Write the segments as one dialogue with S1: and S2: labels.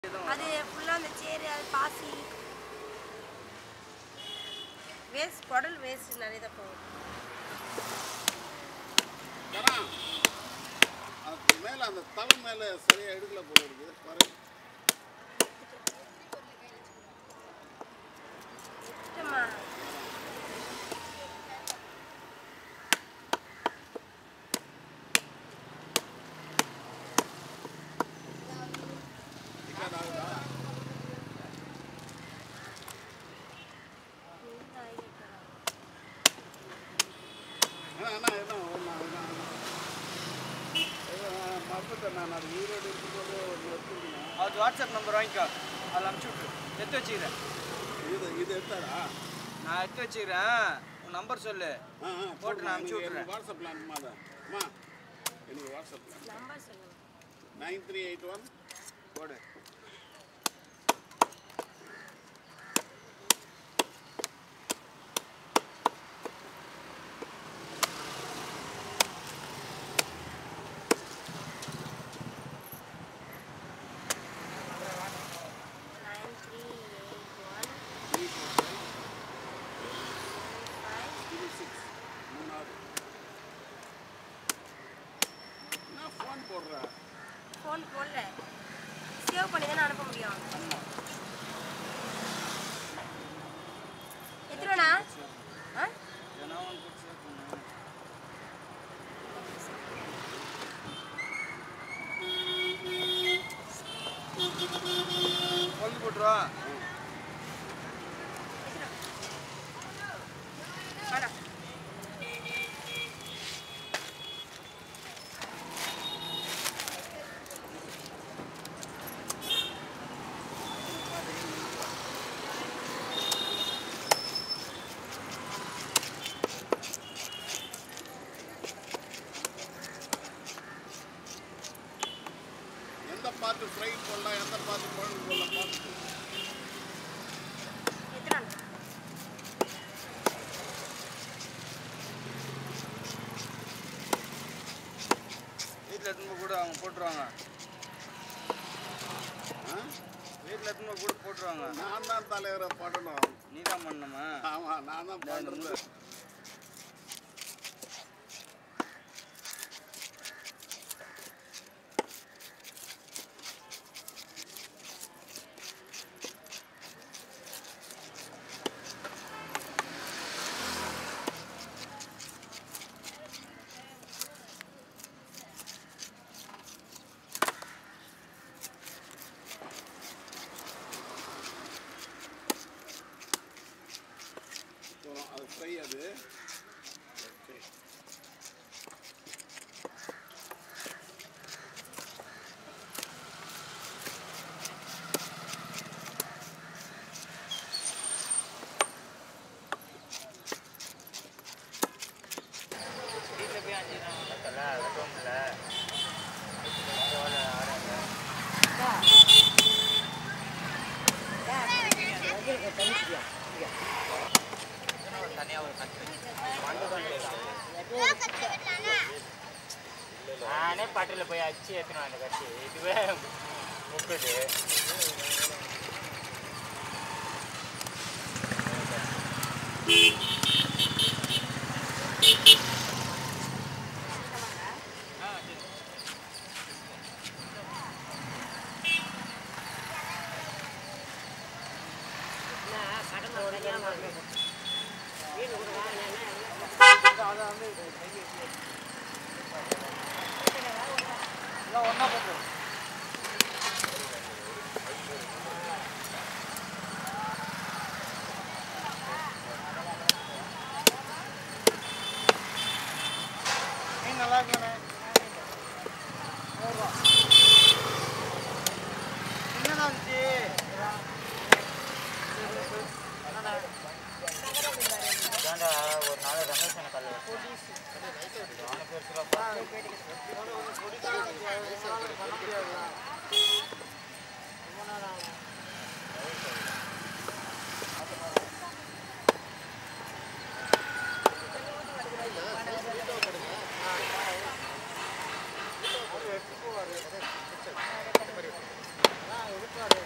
S1: அது ஃபுல்லாக அந்த சேரு அது பாசி வேஸ்ட் குடல் வேஸ்ட் நிறைய தான் போகும்
S2: தரான் அதுக்கு மேலே அந்த தலை மேலே சரியாக எடுக்கல போல இருக்குது பாரு
S1: எடுத்துட்டோமா
S2: டிக்கெட் ஆகுதா அண்ணா அண்ணா என்ன ஒன்றா மறந்துட்டேன் நான் அது ஈரோடு இருக்கும்போது ஒன்று வச்சுருக்கேன்
S3: அது வாட்ஸ்அப் நம்பர் வாங்கிக்கோ அதில் அனுப்பிச்சி விட்ரு எடுத்து வச்சுக்கிறேன்
S2: இது இது எடுத்தாரா
S3: நான் எடுத்து வச்சுக்கிறேன் உன் நம்பர் சொல்லு
S2: ஆ ஆ
S3: போட்டு நான் அனுப்பிச்சு
S2: எனக்கு-
S3: விட்றேன்.
S2: எனக்கு வாட்ஸ்அப்பில் அனுப்புமா அதை அம்மா எனக்கு வாட்ஸ்அப்பில்
S1: நம்பர் சொல்லுங்க
S2: நைன் த்ரீ எயிட் ஒன்
S3: போடு
S1: nine three eight one
S2: three four five
S1: five
S2: three six மூணாவது நான் ஃபோன் போடுறேன்
S1: ஃபோன் போடல சேவ் பண்ணி தானே அனுப்ப முடியும் எத்தனைண்ணா ஆ
S3: ஏன்னா ஒன்று போட்டு சேவ் பண்ணு கொண்டு போட்டுருவா
S1: வாடா
S2: எந்த பார்த்து ஃப்ரை போடலாம் எந்த பார்த்து குழம்பு போடலாம் பார்த்து
S1: எத்தனை
S3: வீட்டில் எடுத்துன்னு போய் கூட அவங்க போட்டுருவாங்க
S2: ஆ?
S3: வீட்டில் எடுத்துன்னு போய் கூட போட்டுருவாங்க
S2: நான் தான் தலைவரை பண்ணணும்
S3: நீ தான் பண்ணணுமா
S2: ஆமாம் நான் தான் பண்ணுறது அப்புறம் அது ஃப்ரை அது ஓகே
S3: வீட்டில் போய் அஞ்சு நாள் வெட்டல வெட்டவும்ல தனியாக ஒரு கட்டு நானே பாட்டில் போய் அச்சு ஏற்றணும் அந்த கட்சி இதுவே முப்பது எல்லாம் ஒன்றா போட்டு மீன் நல்லா இருக்குண்ணே நூறுரூவா என்னண்ணா இருந்துச்சு ஒரு நாள் ரமேஷ் எனக்கு கல் அவனுக்கு ஒரு சில
S2: எடுப்பாரு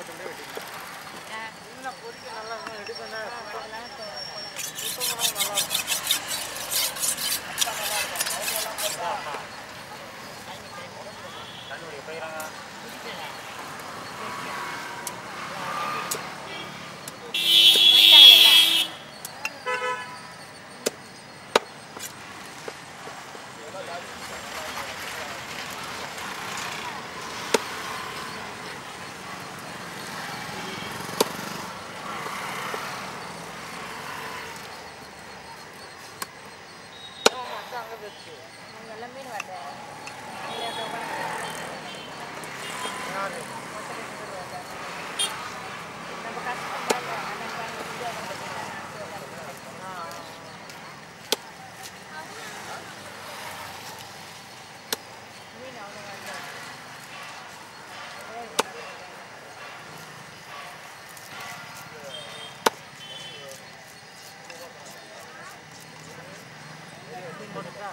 S3: ஒருத்தர் வெட்டிக்கலாம் இன்னும் பொறிக்க நல்லா இருக்கும் எடுக்கணும் சுத்தமாக நல்லா இருக்கும் கண்ணூர் போயிடறாங்க அங்கே போச்சு
S1: எல்லாம் மீன் வருது
S3: யாரு
S1: நம்ம கஷ்டப்பட்டாங்க அண்ணன் பாருங்க வித்தியாசம் பார்த்தீங்கன்னா
S3: ஆ
S1: மீன் அவ்வளோ வந்து
S3: போட்டுக்கா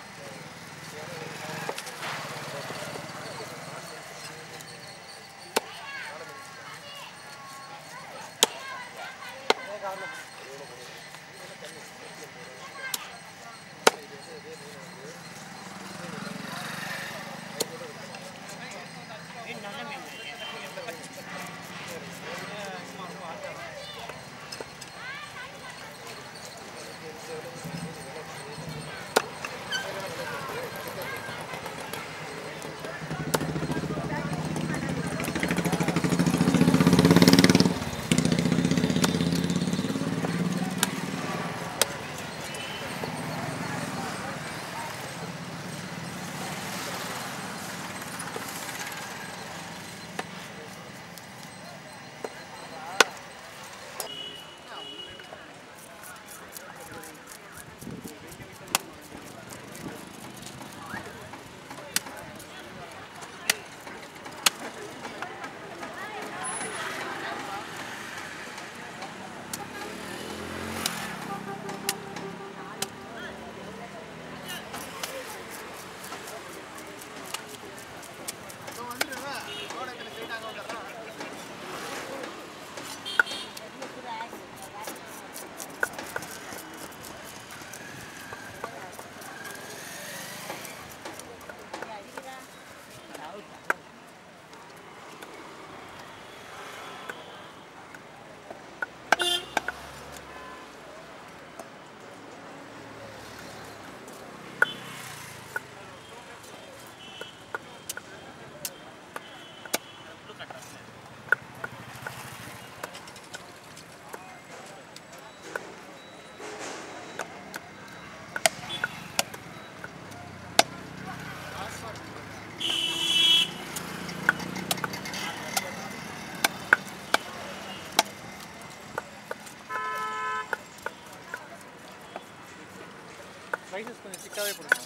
S3: ஸ்பைசஸ் கொஞ்சம் திக்காகவே போடுங்க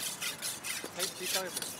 S3: லைட் திக்காகவே போடுங்க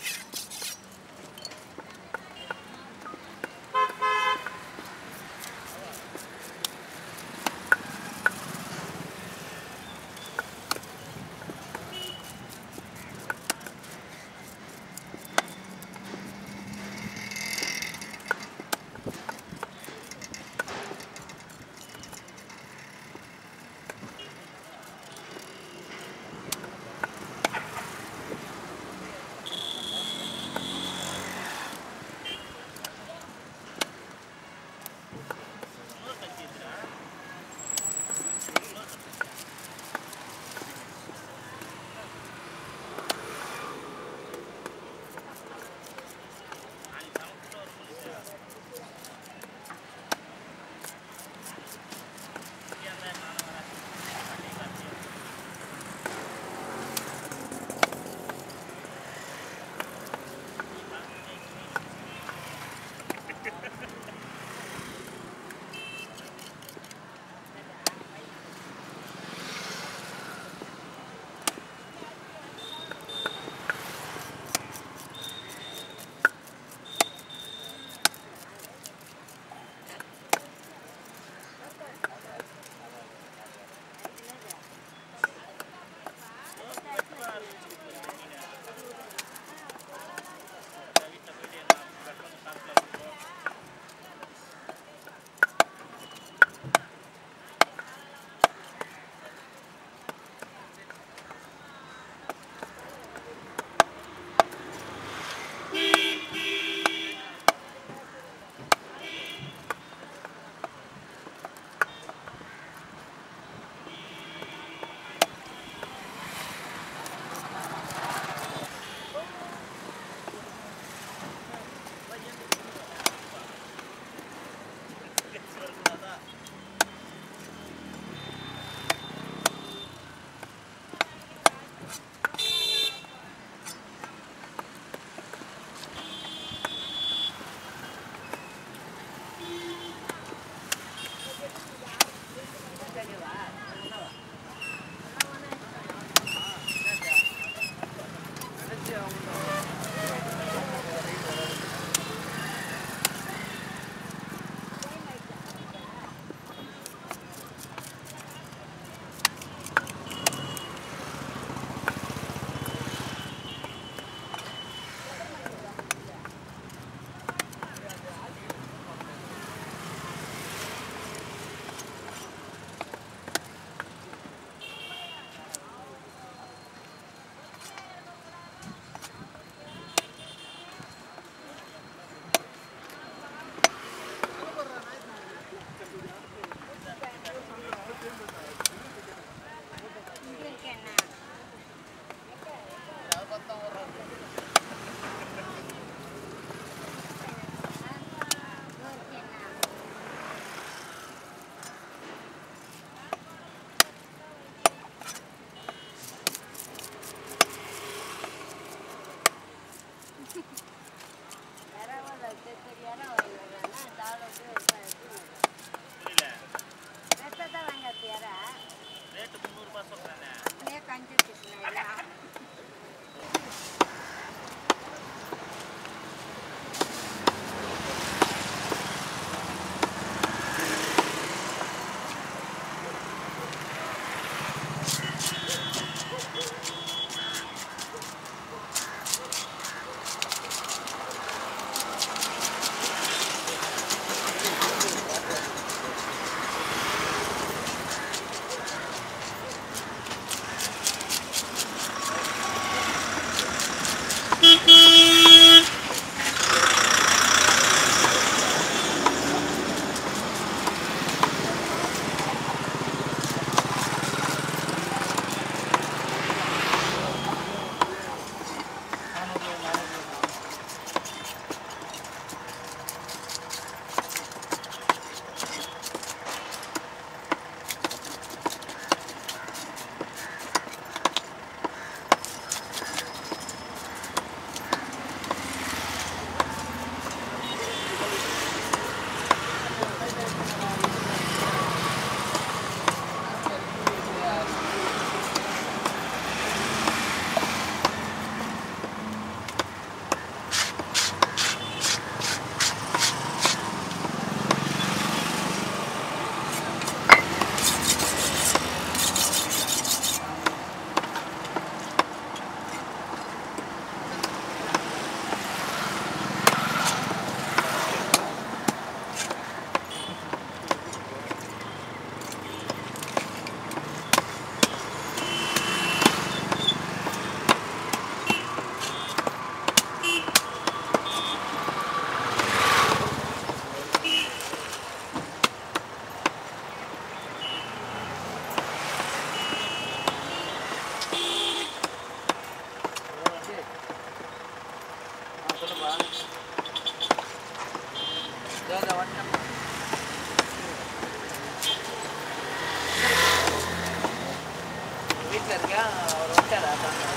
S3: தாத்தாங்க